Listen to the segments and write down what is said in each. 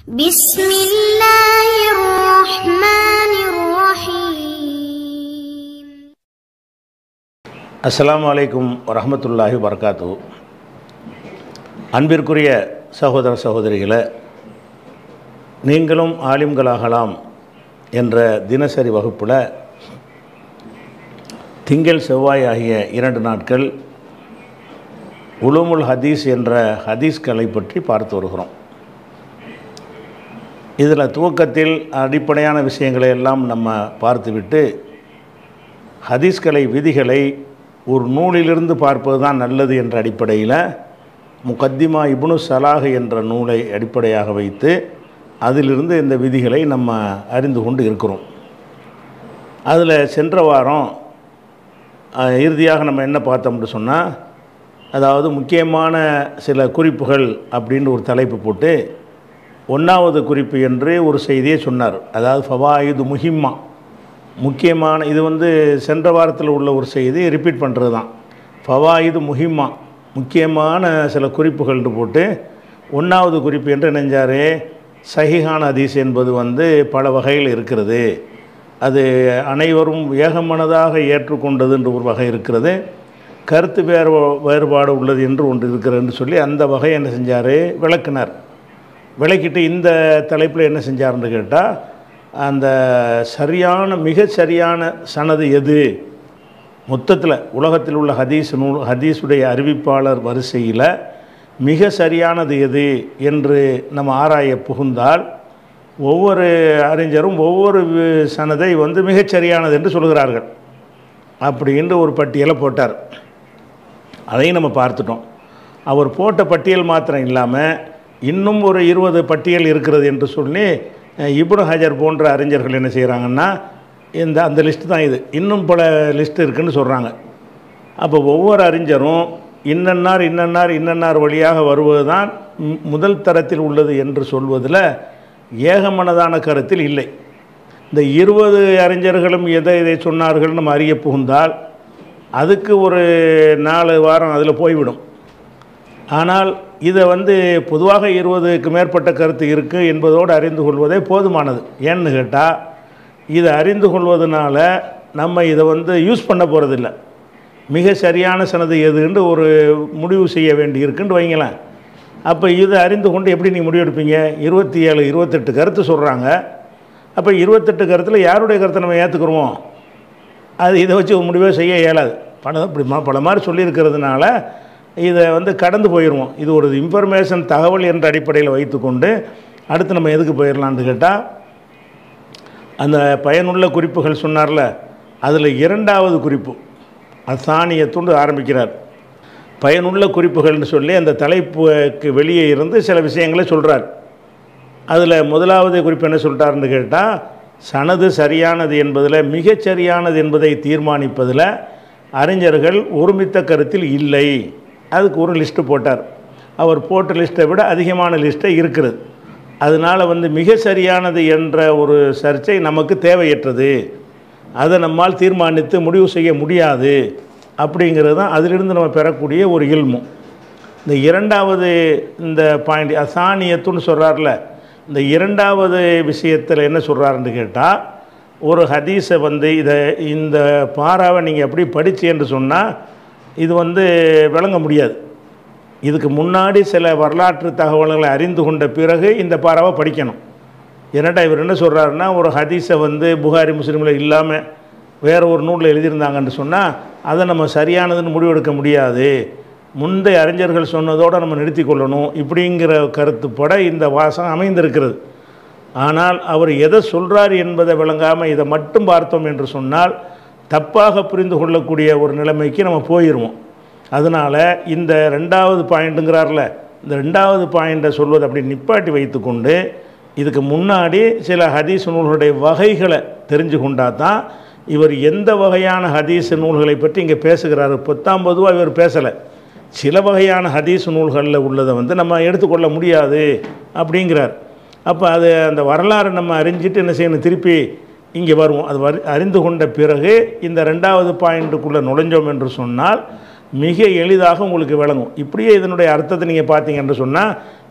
بسم الله الرحمن الرحيم அஸ்ஸலாமு அலைக்கும் வரஹ்மத்துல்லாஹி வரகாத்து அன்பிற்குரிய சகோதர சகோதரிகளே நீங்களும் ஆலிம்களாகலாம் என்ற தினசரி வகுப்பில் திங்கள் செவ்வாய் ஆகிய இரண்டு நாட்கள் உலுமுல் ஹதீஸ் என்ற ஹதீஸ்களை பற்றி பார்த்து வருகிறோம் இதில் துவக்கத்தில் அடிப்படையான விஷயங்களை எல்லாம் நம்ம பார்த்துவிட்டு ஹதீஸ்கலை விதிகளை ஒரு நூலிலிருந்து பார்ப்பது தான் நல்லது என்ற அடிப்படையில் முகத்திமா இப்னு சலாஹ் என்ற நூலை அடிப்படையாக வைத்து அதிலிருந்து இந்த விதிகளை நம்ம அறிந்து கொண்டு இருக்கிறோம் அதில் சென்ற வாரம் அஹ், இறுதியாக நம்ம என்ன பார்த்தோம்னு சொன்னால் அதாவது முக்கியமான சில குறிப்புகள் அப்படின்னு ஒரு தலைப்பு போட்டு ஒன்றாவது குறிப்பு என்று ஒரு செய்தியை சொன்னார் அதாவது ஃபவாயிது முஹிம்மா முக்கியமான இது வந்து சென்ற வாரத்தில் உள்ள ஒரு செய்தி ரிப்பீட் பண்ணுறது தான் ஃபவாயிது முஹிம்மா முக்கியமான சில குறிப்புகள்னு போட்டு ஒன்றாவது குறிப்பு என்று நினைஞ்சார் சஹிஹான் ஹதீஸ் என்பது வந்து பல வகையில் இருக்கிறது அது அனைவரும் ஏகமனதாக ஏற்றுக்கொண்டது ஒரு வகை இருக்கிறது கருத்து வேறு வேறுபாடு உள்ளது என்று ஒன்று இருக்கிறதுன்னு சொல்லி அந்த வகை என்ன செஞ்சார் விளக்குனார் விளக்கிட்டு இந்த தலைப்பில் என்ன செஞ்சாருன்னு கேட்டால் அந்த சரியான மிக சரியான சனது எது மொத்தத்தில் உலகத்தில் உள்ள ஹதீஸ் நூல் ஹதீஸுடைய அறிவிப்பாளர் வரிசையில் மிக சரியானது எது என்று நம்ம ஆராய புகுந்தால் ஒவ்வொரு அறிஞரும் ஒவ்வொரு வி- சனதை வந்து மிகச் சரியானது என்று சொல்கிறார்கள் அப்படின்னு ஒரு பட்டியலை போட்டார் அதையும் நம்ம பார்த்துட்டோம் அவர் போட்ட பட்டியல் மாத்திரம் இல்லாமல் இன்னும் ஒரு இருபது பட்டியல் இருக்கிறது என்று சொல்லி அஹ், இப்னு ஹஜர் போன்ற அறிஞர்கள் என்ன செய்கிறாங்கன்னா இந்த அந்த லிஸ்ட் தான் இது இன்னும் பல லிஸ்ட் இருக்குன்னு சொல்கிறாங்க அப்போ ஒவ்வொரு அறிஞரும் இன்னன்னார் இன்னன்னார் இன்னன்னார் வழியாக வருவது தான் ம்- முதல் தரத்தில் உள்ளது என்று சொல்வதில் ஏகமனதான கருத்தில் இல்லை இந்த இருபது அறிஞர்களும் எதை எதை சொன்னார்கள் நம்ம அறிய புகுந்தால் அதுக்கு ஒரு நாலு வாரம் அதில் போய்விடும் ஆனால் இதை வந்து பொதுவாக இருபதுக்கு மேற்பட்ட கருத்து இருக்குது என்பதோடு அறிந்து கொள்வதே போதுமானது ஏன்னு கேட்டால் இதை அறிந்து கொள்வதனால நம்ம இதை வந்து யூஸ் பண்ண போகிறதில்ல மிக சரியான சனது எதுன்னு ஒரு முடிவு செய்ய வேண்டி இருக்குன்னு வைங்களேன் அப்போ இதை அறிந்து கொண்டு எப்படி நீங்கள் முடிவெடுப்பீங்க இருபத்தி ஏழு இருபத்தெட்டு கருத்து சொல்கிறாங்க அப்போ இருபத்தெட்டு கருத்தில் யாருடைய கருத்தை நம்ம ஏற்றுக்குருவோம் அது இதை வச்சு ஒரு முடிவே செய்ய இயலாது பல இப்படி ம- பல மாதிரி சொல்லியிருக்கிறதுனால இதை வந்து கடந்து போயிடுவோம் இது ஒரு இன்ஃபர்மேஷன் தகவல் என்ற அடிப்படையில் வைத்துக்கொண்டு அடுத்து நம்ம எதுக்கு போயிடலான்னு கேட்டால் அந்த பயனுள்ள குறிப்புகள் சொன்னார்ல அதில் இரண்டாவது குறிப்பு அசானியத்துண்டு ஆரம்பிக்கிறார் பயனுள்ள குறிப்புகள்னு சொல்லி அந்த தலைப்புக்கு வெளியே இருந்து சில விஷயங்களை சொல்கிறார் அதில் முதலாவது குறிப்பு என்ன சொல்லிட்டாருன்னு கேட்டால் சனது சரியானது என்பதில் மிகச் சரியானது என்பதை தீர்மானிப்பதில் அறிஞர்கள் ஒருமித்த கருத்தில் இல்லை அதுக்கு ஒரு லிஸ்ட்டு போட்டார் அவர் போட்ட லிஸ்ட்டை விட அதிகமான லிஸ்ட்டை இருக்கிறது அதனால் வந்து மிக சரியானது என்ற ஒரு சர்ச்சை நமக்கு தேவையற்றது அதை நம்மால் தீர்மானித்து முடிவு செய்ய முடியாது அப்படிங்கிறது தான் அதிலிருந்து நம்ம பெறக்கூடிய ஒரு இல்மு இந்த இரண்டாவது இந்த பாயிண்ட் அசானியத்துன்னு சொல்கிறார்ல இந்த இரண்டாவது விஷயத்தில் என்ன சொல்கிறாருன்னு கேட்டால் ஒரு ஹதீஸை வந்து இதை இந்த பாராவை நீங்கள் எப்படி படிச்சு என்று சொன்னால் இது வந்து விளங்க முடியாது இதுக்கு முன்னாடி சில வரலாற்று தகவல்களை அறிந்து கொண்ட பிறகு இந்த பாராவை படிக்கணும் என்னடா இவர் என்ன சொல்கிறாருன்னா ஒரு ஹதீஸை வந்து புகாரி முஸ்லீமில் இல்லாமல் வேற ஒரு நூலில் எழுதியிருந்தாங்கன்னு சொன்னால் அதை நம்ம சரியானதுன்னு முடிவெடுக்க முடியாது முந்தைய அறிஞர்கள் சொன்னதோடு நம்ம நிறுத்தி கொள்ளணும் இப்படிங்கிற கருத்துப்பட இந்த வாசம் அமைந்திருக்கிறது ஆனால் அவர் எதை சொல்கிறார் என்பதை விளங்காமல் இதை மட்டும் பார்த்தோம் என்று சொன்னால் தப்பாக புரிந்து கொள்ளக்கூடிய ஒரு நிலைமைக்கு நம்ம போயிடுவோம் அதனால் இந்த ரெண்டாவது பாயிண்ட்டுங்கிறார்ல இந்த ரெண்டாவது பாயிண்ட்டை சொல்வதை அப்படி நிப்பாட்டி வைத்துக்கொண்டு இதுக்கு முன்னாடி சில ஹதீஸ் நூல்களுடைய வகைகளை தெரிஞ்சு கொண்டா தான் இவர் எந்த வகையான ஹதீஸ் நூல்களை பற்றி இங்கே பேசுகிறாரு பத்தாம் பொதுவாக இவர் பேசலை சில வகையான ஹதீஸ் நூல்களில் உள்ளதை வந்து நம்ம எடுத்துக்கொள்ள முடியாது அப்படிங்கிறார் அப்போ அது அந்த வரலாறு நம்ம அறிஞ்சிட்டு என்ன செய்யணும் திருப்பி இங்கே வருவோம் அது வரி அறிந்து கொண்ட பிறகு இந்த ரெண்டாவது பாயிண்ட்டுக்குள்ளே நுழைஞ்சோம் என்று சொன்னால் மிக எளிதாக உங்களுக்கு விளங்கும் இப்படியே இதனுடைய அர்த்தத்தை நீங்கள் பார்த்தீங்க என்று சொன்னால்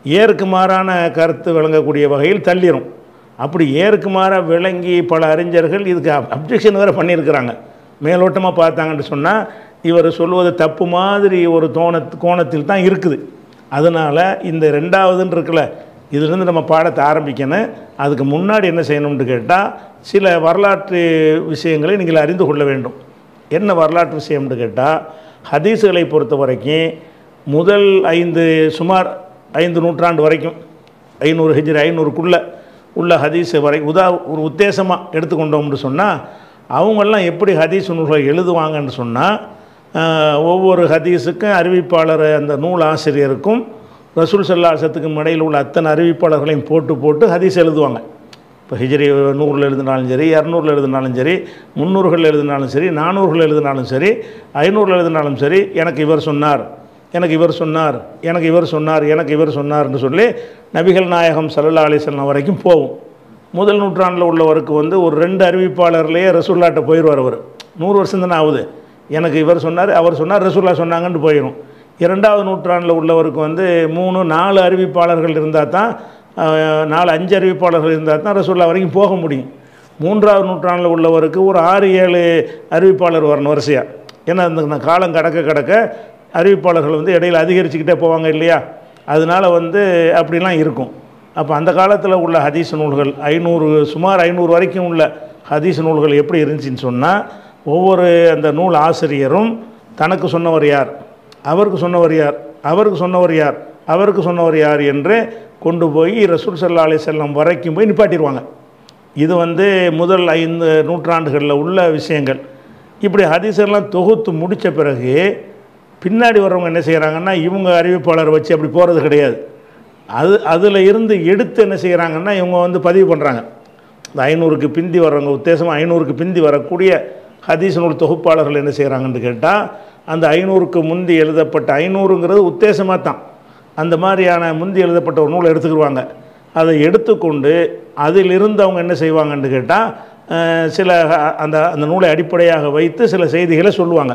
ஏருக்கு மாறான கருத்து விளங்கக்கூடிய வகையில் தள்ளிரும் அப்படி ஏருக்கு மாறாக விளங்கி பல அறிஞர்கள் இதுக்கு அப்ஜெக்ஷன் வேறு பண்ணியிருக்கிறாங்க மேலோட்டமாக பார்த்தாங்கன்னு சொன்னால் இவர் சொல்வது தப்பு மாதிரி ஒரு தோண கோணத்தில் தான் இருக்குது அதனால் இந்த ரெண்டாவதுன்னு இருக்குல்ல இதிலிருந்து நம்ம பாடத்தை ஆரம்பிக்கணும் அதுக்கு முன்னாடி என்ன செய்யணும்னு கேட்டால் சில வரலாற்று விஷயங்களை நீங்கள் அறிந்து கொள்ள வேண்டும் என்ன வரலாற்று விஷயம்னு கேட்டால் ஹதீஸுகளை பொறுத்த வரைக்கும் முதல் ஐந்து சுமார் ஐந்து நூற்றாண்டு வரைக்கும் ஐநூறு ஹிஜ்ரி ஐநூறுக்குள்ளே உள்ள ஹதீஸ் வரை உதா ஒரு உத்தேசமாக எடுத்துக்கொண்டோம்னு சொன்னால் அவங்கெல்லாம் எப்படி ஹதீஸ் நூல்களை எழுதுவாங்கன்னு சொன்னால் ஆஹ், ஒவ்வொரு ஹதீஸுக்கும் அறிவிப்பாளர் அந்த நூல் ஆசிரியருக்கும் ரசூல் சல்லாசத்துக்கும் இடையில் உள்ள அத்தனை அறிவிப்பாளர்களையும் போட்டு போட்டு ஹதீஸ் எழுதுவாங்க இப்போ ஹிஜ்ரி நூறில் எழுதினாலும் சரி இரநூறுல எழுதினாலும் சரி முந்நூறுகள் எழுதினாலும் சரி நானூறுகள் எழுதினாலும் சரி ஐநூறில் எழுதினாலும் சரி எனக்கு இவர் சொன்னார் எனக்கு இவர் சொன்னார் எனக்கு இவர் சொன்னார் எனக்கு இவர் சொன்னார்னு சொல்லி நபிகள் நாயகம் சல்லா அலிஸ்லாம் வரைக்கும் போகும் முதல் நூற்றாண்டில் உள்ளவருக்கு வந்து ஒரு ரெண்டு அறிவிப்பாளர்லேயே ரசூல்லாட்ட போயிடுவார் அவர் நூறு வருஷம் தானே ஆகுது எனக்கு இவர் சொன்னார் அவர் சொன்னார் ரசூல்லா சொன்னாங்கன்னு போயிடும் இரண்டாவது நூற்றாண்டில் உள்ளவருக்கு வந்து மூணு நாலு அறிவிப்பாளர்கள் இருந்தால் தான் அஹ், நாலு அஞ்சு அறிவிப்பாளர்கள் இருந்தால் தான் ரசூல்லா வரைக்கும் போக முடியும் மூன்றாவது நூற்றாண்டில் உள்ளவருக்கு ஒரு ஆறு ஏழு அறிவிப்பாளர் வரணும் வரிசையாக ஏன்னா அந்த காலம் கடக்க கடக்க அறிவிப்பாளர்கள் வந்து இடையில் அதிகரிச்சுக்கிட்டே போவாங்க இல்லையா அதனால் வந்து அப்படிலாம் இருக்கும் அப்போ அந்த காலத்தில் உள்ள ஹதீஸ் நூல்கள் ஐநூறு சுமார் ஐநூறு வரைக்கும் உள்ள ஹதீஸ் நூல்கள் எப்படி இருந்துச்சுன்னு சொன்னால் ஒவ்வொரு அந்த நூல் ஆசிரியரும் தனக்கு சொன்னவர் யார் அவருக்கு சொன்னவர் யார் அவருக்கு சொன்னவர் யார் அவருக்கு சொன்னவர் யார் என்று கொண்டு போய் ரசூல் சல்லா அலி செல்லம் வரைக்கும் போய் நிப்பாட்டிடுவாங்க இது வந்து முதல் ஐந்து நூற்றாண்டுகளில் உள்ள விஷயங்கள் இப்படி ஹதீஸெல்லாம் தொகுத்து முடித்த பிறகு பின்னாடி வர்றவங்க என்ன செய்கிறாங்கன்னா இவங்க அறிவிப்பாளரை வச்சு அப்படி போகிறது கிடையாது அது அதில் இருந்து எடுத்து என்ன செய்கிறாங்கன்னா இவங்க வந்து பதிவு பண்ணுறாங்க இந்த ஐநூறுக்கு பிந்தி வர்றவங்க உத்தேசமாக ஐநூறுக்கு பிந்தி வரக்கூடிய ஹதீஸ் நூல் தொகுப்பாளர்கள் என்ன செய்கிறாங்கன்னு கேட்டால் அந்த ஐநூறுக்கு முந்தி எழுதப்பட்ட ஐநூறுங்கிறது உத்தேசமாக தான் அந்த மாதிரியான முந்தி எழுதப்பட்ட ஒரு நூலை எடுத்துக்கிடுவாங்க அதை எடுத்துக்கொண்டு அதிலிருந்து அவங்க என்ன செய்வாங்கன்னு கேட்டால் சில அஹ், அந்த அந்த நூலை அடிப்படையாக வைத்து சில செய்திகளை சொல்லுவாங்க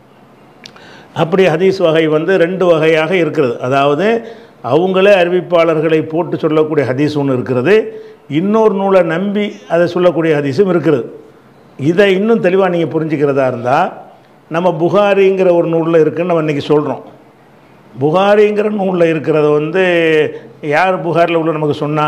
அப்படி ஹதீஸ் வகை வந்து ரெண்டு வகையாக இருக்கிறது அதாவது அவங்களே அறிவிப்பாளர்களை போட்டு சொல்லக்கூடிய ஹதீஸ் ஒன்று இருக்கிறது இன்னொரு நூலை நம்பி அதை சொல்லக்கூடிய ஹதீஸும் இருக்கிறது இதை இன்னும் தெளிவாக நீங்கள் புரிஞ்சுக்கிறதா இருந்தால் நம்ம புகாரிங்கிற ஒரு நூலில் இருக்குன்னு நம்ம இன்றைக்கி சொல்கிறோம் புகாரிங்கிற நூலில் இருக்கிறத வந்து யார் புகாரில் உள்ள நமக்கு சொன்னா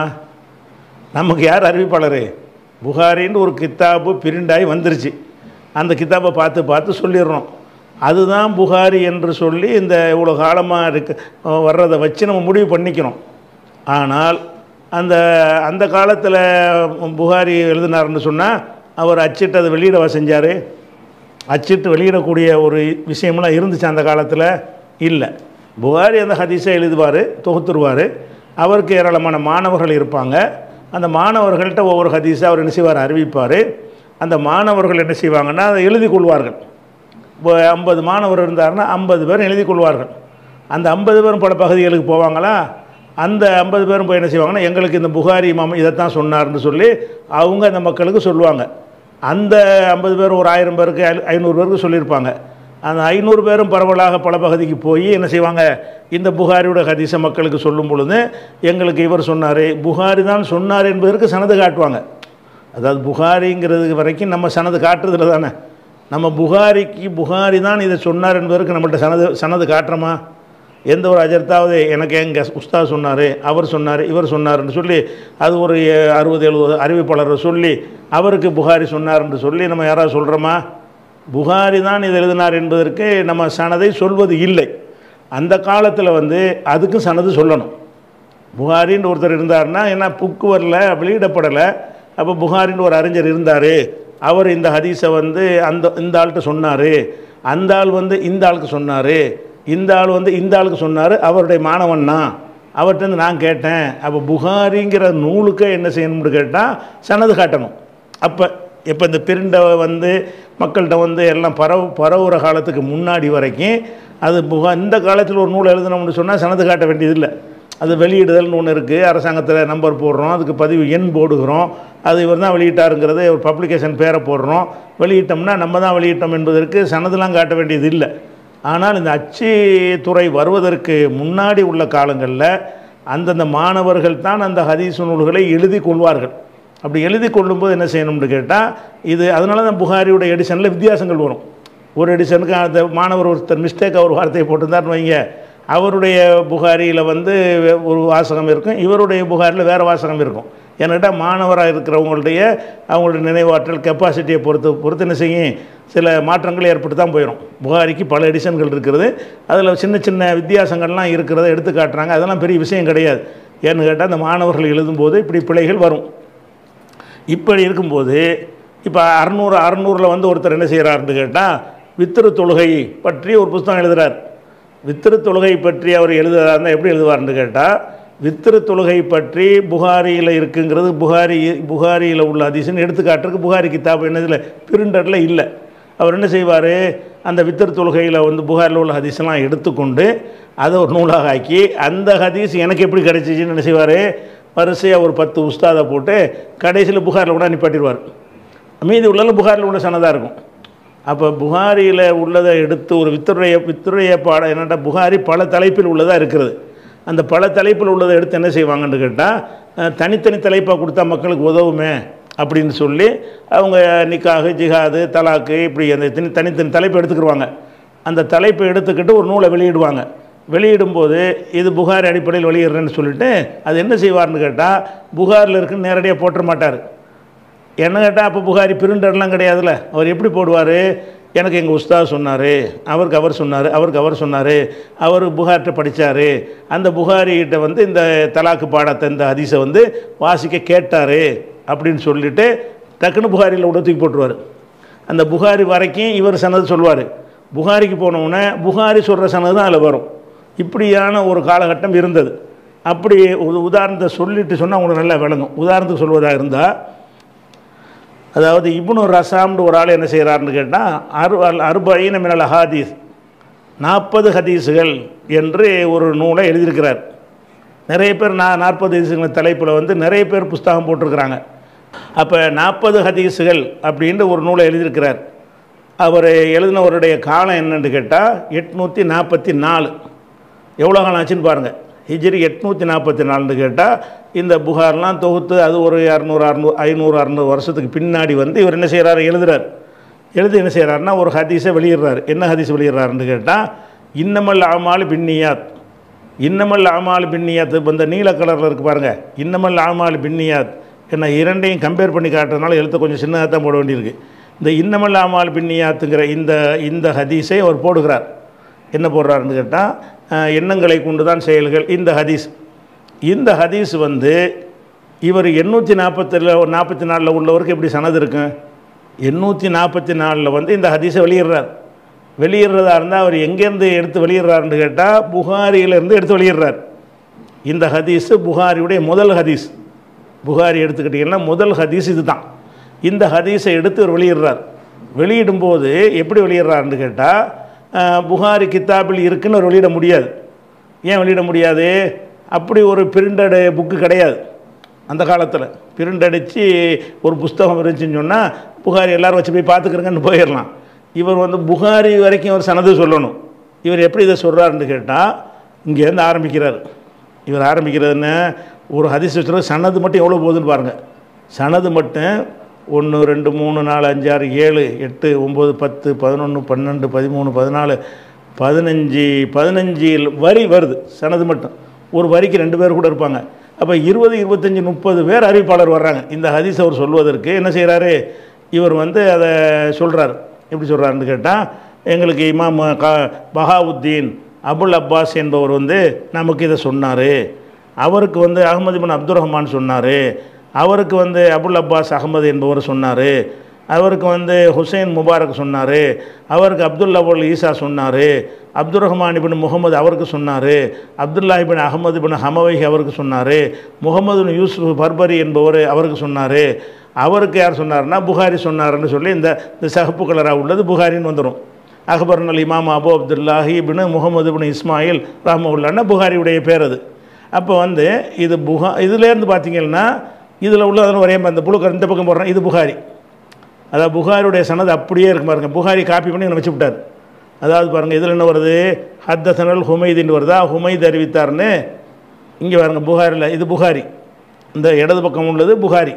நமக்கு யார் அறிவிப்பாளர் புகாரின்னு ஒரு கித்தாபு பிரிண்டாகி வந்துருச்சு அந்த கித்தாபை பார்த்து பார்த்து சொல்லிடுறோம் அதுதான் புகாரி என்று சொல்லி இந்த இவ்வளோ காலமாக இருக்க வர்றதை வச்சு நம்ம முடிவு பண்ணிக்கிறோம் ஆனால் அந்த அந்த காலத்தில் புகாரி எழுதினார்னு சொன்னால் அவர் அச்சிட்டு அதை வெளியிடவா செஞ்சார் அச்சிட்டு வெளியிடக்கூடிய ஒரு விஷயம்லாம் இருந்துச்சு அந்த காலத்தில் இல்லை புகாரி அந்த ஹதீஸை எழுதுவார் தொகுத்துருவார் அவருக்கு ஏராளமான மாணவர்கள் இருப்பாங்க அந்த மாணவர்கள்ட்ட ஒவ்வொரு ஹதீஸை அவர் என்ன செய்வார் அறிவிப்பார் அந்த மாணவர்கள் என்ன செய்வாங்கன்னா அதை எழுதி கொள்வார்கள் இப்போ ஐம்பது மாணவர் இருந்தாருன்னா ஐம்பது பேர் எழுதி கொள்வார்கள் அந்த ஐம்பது பேரும் பல பகுதிகளுக்கு போவாங்களா அந்த ஐம்பது பேரும் போய் என்ன செய்வாங்கன்னா எங்களுக்கு இந்த புகாரி இமாம் இதைத்தான் சொன்னார்னு சொல்லி அவங்க அந்த மக்களுக்கு சொல்லுவாங்க அந்த ஐம்பது பேர் ஒரு ஆயிரம் பேருக்கு ஐ- ஐநூறு பேருக்கு சொல்லியிருப்பாங்க அந்த ஐநூறு பேரும் பரவலாக பல பகுதிக்கு போய் என்ன செய்வாங்க இந்த புகாரியோட ஹதீஸை மக்களுக்கு சொல்லும் பொழுது எங்களுக்கு இவர் சொன்னார் புகாரி தான் சொன்னார் என்பதற்கு சனது காட்டுவாங்க அதாவது புகாரிங்கிறது வரைக்கும் நம்ம சனது காட்டுறதுல தானே நம்ம புகாரிக்கு புகாரி தான் இதை சொன்னார் என்பதற்கு நம்மள்ட்ட சனது சனது காட்டுறோமா எந்த ஒரு அஜர்த்தாவது எனக்கு எங்கள் உஸ்தாத் சொன்னார் அவர் சொன்னார் இவர் சொன்னார்னு சொல்லி அது ஒரு அறுபது எழுபது அறிவிப்பாளரை சொல்லி அவருக்கு புகாரி சொன்னார்னு சொல்லி நம்ம யாராவது சொல்கிறோமா புகாரி தான் இது எழுதினார் என்பதற்கு நம்ம சனதை சொல்வது இல்லை அந்த காலத்தில் வந்து அதுக்கும் சனது சொல்லணும் புகாரின்னு ஒருத்தர் இருந்தார்னா ஏன்னா புக்கு வரல வெளியிடப்படலை அப்போ புகாரின்னு ஒரு அறிஞர் இருந்தார் அவர் இந்த ஹதீஸை வந்து அந்த இந்த ஆள்கிட்ட சொன்னார் அந்த ஆள் வந்து இந்த ஆளுக்கு சொன்னார் இந்த ஆள் வந்து இந்த ஆளுக்கு சொன்னார் அவருடைய மாணவன் தான் அவர்கிட்ட நான் கேட்டேன் அப்போ புகாரிங்கிற நூலுக்கு என்ன செய்யணும்னு கேட்டால் சனது காட்டணும் அப்போ இப்போ இந்த பிரிண்டை வந்து மக்கள்கிட்ட வந்து எல்லாம் பரவ பரவுற காலத்துக்கு முன்னாடி வரைக்கும் அது புகா இந்த காலத்தில் ஒரு நூல் எழுதணும்னு சொன்னால் சனது காட்ட வேண்டியதில்லை அது வெளியிடுதல்னு ஒன்று இருக்குது அரசாங்கத்தில் நம்பர் போடுறோம் அதுக்கு பதிவு எண் போடுகிறோம் அது இவர் தான் வெளியிட்டாருங்கிறது ஒரு பப்ளிகேஷன் பேரை போடுறோம் வெளியிட்டோம்னா நம்ம தான் வெளியிட்டோம் என்பதற்கு சனதெல்லாம் காட்ட வேண்டியது இல்லை ஆனால் இந்த அச்சு துறை வருவதற்கு முன்னாடி உள்ள காலங்களில் அந்தந்த மாணவர்கள் தான் அந்த ஹதீஸ் நூல்களை எழுதி கொள்வார்கள் அப்படி எழுதி கொள்ளும்போது என்ன செய்யணும்னு கேட்டால் இது அதனால தான் புகாரியோட எடிஷனில் வித்தியாசங்கள் வரும் ஒரு எடிஷனுக்கு அந்த மாணவர் ஒருத்தர் மிஸ்டேக் ஒரு வார்த்தையை போட்டிருந்தாருன்னு வைங்க அவருடைய புகாரியில் வந்து ஒரு வாசகம் இருக்கும் இவருடைய புகாரில் வேறு வாசகம் இருக்கும் ஏன்னாட்டா மாணவராக இருக்கிறவங்களுடைய அவங்களுடைய நினைவாற்றல் கெப்பாசிட்டியை பொறுத்து பொறுத்து என்ன செய்யும் சில மாற்றங்கள் ஏற்பட்டு தான் போயிடும் புகாரிக்கு பல எடிஷன்கள் இருக்கிறது அதில் சின்ன சின்ன வித்தியாசங்கள்லாம் இருக்கிறத எடுத்து காட்டுறாங்க அதெல்லாம் பெரிய விஷயம் கிடையாது ஏன்னு கேட்டால் அந்த மாணவர்கள் எழுதும்போது இப்படி பிழைகள் வரும் இப்படி இருக்கும்போது இப்போ அறநூறு அறநூறில் வந்து ஒருத்தர் என்ன செய்கிறாருன்னு கேட்டால் வித்திரு தொழுகை பற்றி ஒரு புஸ்தகம் எழுதுறார் வித்திரு தொழுகை பற்றி அவர் எழுதுறாருன்னா எப்படி எழுதுவார்னு கேட்டால் வித்திரு தொழுகை பற்றி புகாரியில் இருக்குங்கிறது புகாரி புகாரியில் உள்ள அதிசயம் எடுத்துக்காட்டுறதுக்கு புகாரி கிதாப் என்னதில் பிரிண்டரில் இல்லை அவர் என்ன செய்வார் அந்த வித்திரு தொழுகையில் வந்து புகாரில் உள்ள ஹதீஸ்லாம் எடுத்துக்கொண்டு அதை ஒரு நூலாக ஆக்கி அந்த ஹதீஸ் எனக்கு எப்படி கிடைச்சிச்சின்னு என்ன செய்வார் வரிசையாக ஒரு பத்து உஸ்தாதை போட்டு கடைசியில் புகாரில் கூட நிப்பாட்டிடுவார் மீதி உள்ளது புகாரில் உள்ள சனதாக இருக்கும் அப்போ புகாரியில் உள்ளதை எடுத்து ஒரு வித்துடைய வித்துடைய பாடம் என்னட்டா புகாரி பல தலைப்பில் உள்ளதாக இருக்கிறது அந்த பல தலைப்பில் உள்ளதை எடுத்து என்ன செய்வாங்கன்னு கேட்டால் தனித்தனி தலைப்பாக கொடுத்தா மக்களுக்கு உதவுமே அப்படின்னு சொல்லி அவங்க நிக்காகு ஜிஹாது தலாக்கு இப்படி அந்த தனி தனித்தனி தலைப்பை எடுத்துக்கிடுவாங்க அந்த தலைப்பை எடுத்துக்கிட்டு ஒரு நூலை வெளியிடுவாங்க வெளியிடும்போது இது புகார் அடிப்படையில் வெளியிடுறேன்னு சொல்லிட்டு அது என்ன செய்வார்னு கேட்டால் புகாரில் இருக்குன்னு நேரடியாக போட்டுற மாட்டார் என்ன கேட்டால் அப்போ புகாரி பிரிண்டர்லாம் கிடையாதுல்ல அவர் எப்படி போடுவார் எனக்கு எங்கள் உஸ்தாத் சொன்னார் அவருக்கு அவர் சொன்னார் அவருக்கு அவர் சொன்னார் அவர் புகார்கிட்ட படித்தார் அந்த புகாரிகிட்ட வந்து இந்த தலாக்கு பாடத்தை இந்த ஹதீஸை வந்து வாசிக்க கேட்டார் அப்படின்னு சொல்லிட்டு டக்குன்னு புகாரியில் உள்ள தூக்கி போட்டுருவார் அந்த புகாரி வரைக்கும் இவர் சனது சொல்வார் புகாரிக்கு போனவுடனே புகாரி சொல்கிற சனது தான் அதில் வரும் இப்படியான ஒரு காலகட்டம் இருந்தது அப்படி ஒரு உதாரணத்தை சொல்லிட்டு சொன்னால் உங்களுக்கு நல்லா விளங்கும் உதாரணத்துக்கு சொல்வதாக இருந்தால் அதாவது இப்னு ரசாம்னு ஒரு ஆள் என்ன செய்கிறாருன்னு கேட்டால் அரு அல் அருபைன மினல் ஹாதீஸ் நாற்பது ஹதீஸுகள் என்று ஒரு நூலை எழுதியிருக்கிறார் நிறைய பேர் நான் நாற்பது ஹதீஸுகள் தலைப்பில் வந்து நிறைய பேர் புஸ்தகம் போட்டிருக்கிறாங்க அப்போ நாற்பது ஹதீஸுகள் அப்படின்ற ஒரு நூலை எழுதியிருக்கிறார் அவர் எழுதினவருடைய காலம் என்னன்னு கேட்டால் எட்நூற்றி நாற்பத்தி நாலு எவ்வளோ காலம் ஆச்சுன்னு பாருங்கள் ஹிஜ்ரி எட்நூற்றி நாற்பத்தி நாலுன்னு கேட்டால் இந்த புகார்லாம் தொகுத்து அது ஒரு இரநூறு அறநூறு ஐநூறு அறநூறு வருஷத்துக்கு பின்னாடி வந்து இவர் என்ன செய்கிறாரு எழுதுறார் எழுதி என்ன செய்கிறாருன்னா ஒரு ஹதீஸை வெளியிடுறாரு என்ன ஹதீஸ் வெளியிடுறாருன்னு கேட்டால் இன்னமல் ஆமால் பின்னியாத் இன்னமல் ஆமால் பின்னியாத் இப்போ இந்த நீல கலரில் இருக்குது பாருங்கள் இன்னமல் ஆமால் பின்னியாத் என்ன இரண்டையும் கம்பேர் பண்ணி காட்டுறதுனால எழுத்து கொஞ்சம் சின்னதாக தான் போட வேண்டியிருக்கு இந்த இன்னமல் ஆமால் பின்னியாத்துங்கிற இந்த இந்த ஹதீஸை அவர் போடுகிறார் என்ன போடுறாருன்னு கேட்டால் எண்ணங்களை கொண்டு தான் செயல்கள் இந்த ஹதீஸ் இந்த ஹதீஸ் வந்து இவர் எண்ணூற்றி நாற்பத்தில் ஒரு நாற்பத்தி நாலில் உள்ளவருக்கு எப்படி சனது இருக்கும் எண்ணூற்றி நாற்பத்தி நாலில் வந்து இந்த ஹதீஸை வெளியிடுறார் வெளியிடுறதா இருந்தால் அவர் எங்கேருந்து எடுத்து வெளியிடுறாருன்னு கேட்டால் புகாரியிலேருந்து எடுத்து வெளியிடுறார் இந்த ஹதீஸு புகாரியுடைய முதல் ஹதீஸ் புகாரி எடுத்துக்கிட்டிங்கன்னா முதல் ஹதீஸ் இதுதான் இந்த ஹதீஸை எடுத்து அவர் வெளியிடுறார் வெளியிடும்போது எப்படி வெளியிடுறாருன்னு கேட்டால் புகாரி கித்தாபில் இருக்குன்னு அவர் வெளியிட முடியாது ஏன் வெளியிட முடியாது அப்படி ஒரு பிரிண்டடு புக்கு கிடையாது அந்த காலத்தில் பிரிண்டடிச்சு ஒரு புஸ்தகம் இருந்துச்சுன்னு சொன்னால் புகாரி எல்லோரும் வச்சு போய் பார்த்துக்கிறங்கன்னு போயிடலாம் இவர் வந்து புகாரி வரைக்கும் ஒரு சனது சொல்லணும் இவர் எப்படி இதை சொல்கிறாருன்னு கேட்டால் இங்கேருந்து ஆரம்பிக்கிறார் இவர் ஆரம்பிக்கிறதுன்னு ஒரு ஹதீஸ் வச்சுருக்க சனது மட்டும் எவ்வளோ போகுதுன்னு பாருங்கள் சனது மட்டும் ஒன்று ரெண்டு மூணு நாலு அஞ்சு ஆறு ஏழு எட்டு ஒம்பது பத்து பதினொன்று பன்னெண்டு பதிமூணு பதினாலு பதினஞ்சு பதினஞ்சு வரி வருது சனது மட்டும் ஒரு வரிக்கு ரெண்டு பேர் கூட இருப்பாங்க அப்போ இருபது இருபத்தஞ்சி முப்பது பேர் அறிவிப்பாளர் வர்றாங்க இந்த ஹதீஸ் அவர் சொல்வதற்கு என்ன செய்கிறாரு இவர் வந்து அதை சொல்கிறார் எப்படி சொல்கிறாருன்னு கேட்டால் எங்களுக்கு இமாம் கா பஹாவுத்தீன் அபுல் அப்பாஸ் என்பவர் வந்து நமக்கு இதை சொன்னார் அவருக்கு வந்து அகமது பின் அப்துல் ரஹ்மான் சொன்னார் அவருக்கு வந்து அபுல் அப்பாஸ் அகமது என்பவர் சொன்னார் அவருக்கு வந்து ஹுசைன் முபாரக் சொன்னார் அவருக்கு அப்துல்லா அபுல் ஈசா சொன்னார் அப்துல் ரஹ்மான் இபின் முகமது அவருக்கு சொன்னார் Abdullah Ibn Ahmad bin Hamawaihi அவருக்கு சொன்னார் முகமது பின் யூசுப் பர்பரி என்பவர் அவருக்கு சொன்னார் அவருக்கு யார் சொன்னார்னா புகாரி சொன்னார்னு சொல்லி இந்த இந்த சகப்பு கலராக உள்ளது புகாரின்னு வந்துடும் அக்பர் அல் இமாம் Abu Abdullahi Ibn Muhammad bin Ismail ரஹமுல்லான்னா புகாரியுடைய பேர் அது அப்போ வந்து இது புகா இதுலேருந்து பார்த்தீங்கன்னா இதில் உள்ள அதெல்லாம் ஒரே அந்த புழுக்கர் இந்த பக்கம் போடுறேன் இது புகாரி அதாவது புகாரியுடைய சனது அப்படியே இருக்கு பாருங்க புகாரி காப்பி பண்ணி இங்கே வச்சு விட்டார் அதாவது பாருங்கள் இதில் என்ன வருது ஹத்தசனல் ஹுமைதின்னு வருதா ஹுமைத் அறிவித்தார்னு இங்கே பாருங்க புகாரில் இது புகாரி இந்த இடது பக்கம் உள்ளது புகாரி